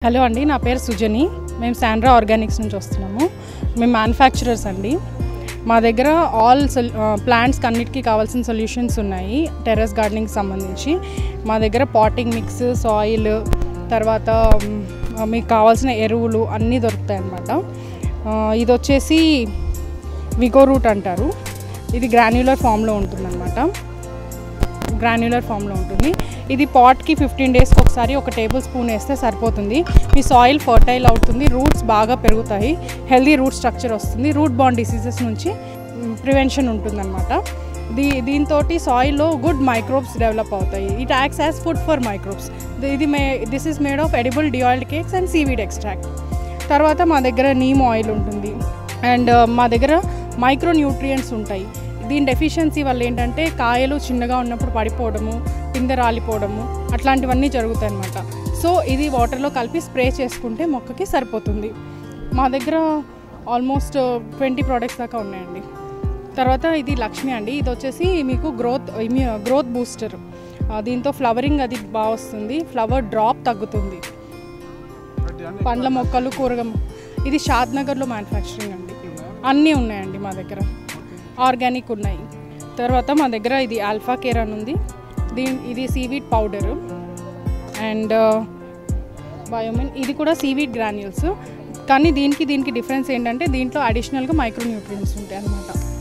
hello అండి నా పేరు సుజని మేము శాండ్రా ఆర్గానిక్స్ నుంచి వస్తున్నాము మేము మ్యానుఫ్యాక్చరర్స్ అండి మా దగ్గర ఆల్ సొల్ ప్లాంట్స్కి అన్నిటికీ కావాల్సిన సొల్యూషన్స్ ఉన్నాయి టెర్రస్ గార్డెనింగ్కి సంబంధించి మా దగ్గర పాటింగ్ మిక్స్ సాయిల్ తర్వాత మ్, మీకు కావాల్సిన ఎరువులు అన్నీ దొరుకుతాయి అన్నమాట ఆ, ఇది వచ్చేసి విగో రూట్ అంటారు ఇది గ్రాన్యులర్ ఫామ్లో ఉంటుందన్నమాట గ్రాన్యులర్ ఫామ్లో ఉంటుంది ఇది పాట్కి ఫిఫ్టీన్ డేస్కి ఒకసారి ఒక టేబుల్ స్పూన్ వేస్తే సరిపోతుంది మీ సాయిల్ ఫర్టైల్ అవుతుంది రూట్స్ బాగా పెరుగుతాయి హెల్దీ రూట్ స్ట్రక్చర్ వస్తుంది రూట్ బాండ్ డిసీజెస్ నుంచి ప్రివెన్షన్ ఉంటుందన్నమాట దీ దీంతో సాయిల్లో గుడ్ మైక్రోబ్స్ డెవలప్ అవుతాయి it acts as food for microbes ఇది may this is made of edible deoiled cakes and seaweed extract తర్వాత మా దగ్గర నీమ్ ఆయిల్ ఉంటుంది అండ్ మా దగ్గర మైక్రో న్యూట్రియంట్స్ ఉంటాయి దీని డెఫిషియన్సీ వల్ల ఏంటంటే కాయలు చిన్నగా ఉన్నప్పుడు పడిపోవడము పిందె రాలిపోవడము అట్లాంటివన్నీ జరుగుతాయి అన్నమాట సో ఇది వాటర్లో కలిపి స్ప్రే చేసుకుంటే మొక్కకి సరిపోతుంది మా దగ్గర ఆల్మోస్ట్ ట్వంటీ ప్రోడక్ట్స్ దాకా ఉన్నాయండి తర్వాత ఇది లక్ష్మి అండి ఇది వచ్చేసి మీకు గ్రోత్ ఇమ్యూ గ్రోత్ బూస్టర్ దీంతో ఫ్లవరింగ్ అది బాగా వస్తుంది ఫ్లవర్ డ్రాప్ తగ్గుతుంది పండ్ల మొక్కలు కూరగా ఇది షాద్ నగర్లో మ్యానుఫ్యాక్చరింగ్ అండి అన్నీ ఉన్నాయండి మా దగ్గర ఆర్గానిక్ ఉన్నాయి తర్వాత మా దగ్గర ఇది ఆల్ఫా కేర్ అని ఉంది దీని ఇది సీవీడ్ పౌడరు అండ్ బయోమిన్ ఇది కూడా సీవీడ్ గ్రాన్యూల్స్ కానీ దీనికి దీనికి డిఫరెన్స్ ఏంటంటే దీంట్లో అడిషనల్గా మైక్రో న్యూట్రియన్స్ ఉంటాయి అన్నమాట